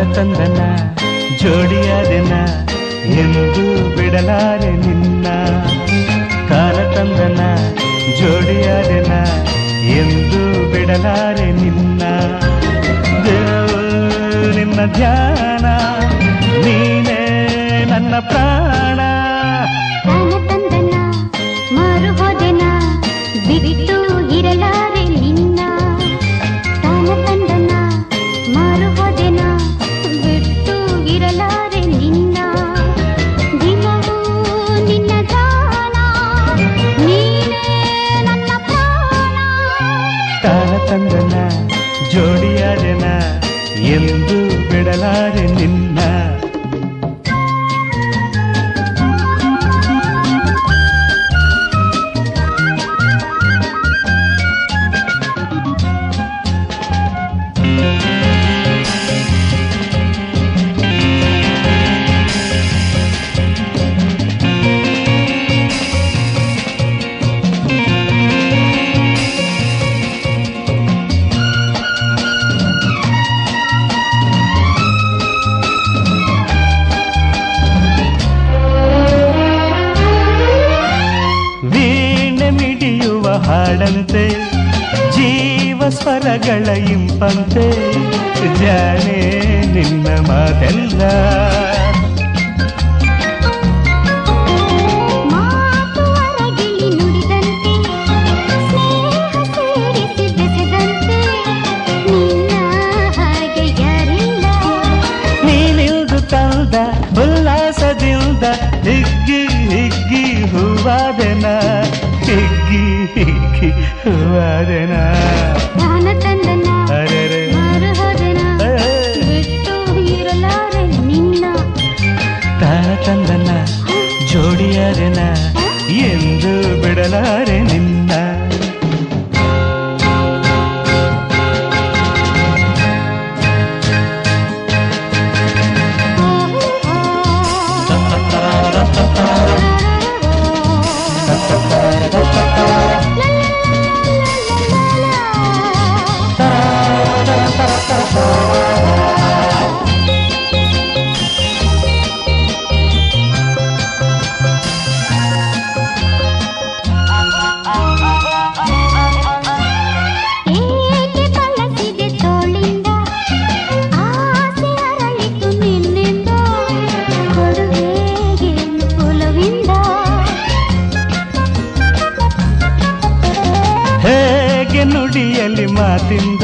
ತಂದನ ಜೋಡಿಯಾದೆನ ಎಂದು ಬಿಡಲಾರೆ ನಿನ್ನ ಕಾಲ ತಂದನ ಜೋಡಿಯಾದೆನ ಎಂದು ಬಿಡಲಾರೆ ನಿನ್ನ ದೇವ ನಿನ್ನ ಧ್ಯಾನ ನೀನೇ ನನ್ನ ಪ್ರಾಣ ಕಾಲ ತಂದನ ಮಾರು ಹೋದೆನ ಬಿಟ್ಟು ಇರಲಾರೆ ನಿನ್ನ ಕಾಲ ತಂದನ ಮಾರು ಹೋದೆನ ಬಿಟ್ಟು ಇರಲಾರೆ ನಿನ್ನ ದಿನವೂ ನಿನ್ನ ಗಾನ ನೀನೇ ನನ್ನ ಪ್ರಾಣ ಕಾಲ ತಂದನ ಜೋಡಿಯಾದೆನ ಎಂದು ಬಿಡಲಾರೆ ನಿನ್ನ ವೀಣೆ ಮಿಡಿಯುವ ಹಾಡಂತೆ ಜೀವ ಸ್ವರಗಳ ಇಂಪಂತೆ ಜಾನೆ ನಿನ್ನ ಮಾತೆಲ್ಲ ಮಾತು ಅರಗಿಳಿ ನುಡಿದಂತೆ ಸ್ನೇಹ ಸೇರಿಸಿ ಬೆಸೆದಂತೆ ನಿನ್ನ ಹಾಗೆ ಯಾರಿಲ್ಲ ನೀನಿಲ್ದು ತಂದ ಉಲ್ಲಾಸದಿಂದ ಹಿಗ್ಗಿ ಹಿಗ್ಗಿ ಹೂವಾದೆನ ಹಿಗ್ಗಿ ಹಿಗ್ಗಿ ಹೂವಾದೆನ ಜ್ಞಾನ ತಂದನ ಅರೆರೆ ಮಾರು ಹೋದೆನ ಬಿಟ್ಟು ಇರಲಾರೆ ನಿನ್ನ ತಾನ ತಂದನ ಜೋಡಿಯಾದೆನ ಎಂದು ಬಿಡಲಾರೆ ನಿನ್ನ ಏಕೆ ಬಳಸಿದೆ ತೋಳಿಂದ ಆಸೆ ಅರಳಿತು ನಿನ್ನಿಂದ ಕೊಡುವೆಗೇನು ಕುಲವಿಂದ ಹೇಗೆ ನುಡಿಯಲಿ ಮಾತಿಂದ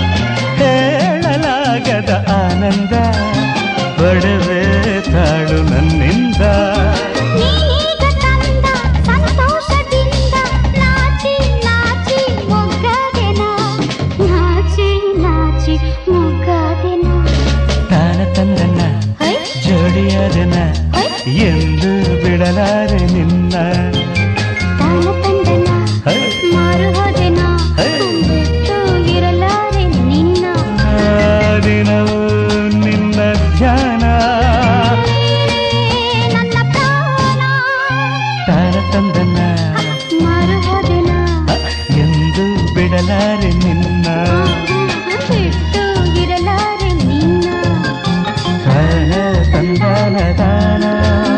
ಹೇಳಲಾಗದ ಆನಂದ ಒಡವೆ ತಾಳು ನನ್ನಿಂದ ನೀಗ ತಂದ ಸಂತೋಷದಿಂದ ನಾಚಿ ನಾಚಿ ಮೊಗ್ಗದೆನ ನಾಚಿ ನಾಚಿ ಮೊಗ್ಗದೆನ ತಾನ ತಂದನ ಹೈ ಜೋಡಿಯಾದನ ಹೈ ಎಂದು ಬಿಡಲಾರೆ ನಿನ್ನ ತಾನ ತಂದನ ಹೈ, ಮಾರು ಹೋದೆನ ಹೈ. ಬಿಟ್ಟು ಇರಲಾರೆ ನಿನ್ನ ಆ ದಿನವೂ ನಿನ್ನ ಧ್ಯಾನ ನನ್ನ ಪ್ರಾಣ ತಾನ ತಂದನ ಮಾರು ಹೋದೆನ ಎಂದು ಬಿಡಲಾರೆ ನಿನ್ನ ಬಿಟ್ಟು ಇರಲಾರೆ ನಿನ್ನ ತಾನ ತಂದನ ತಾನ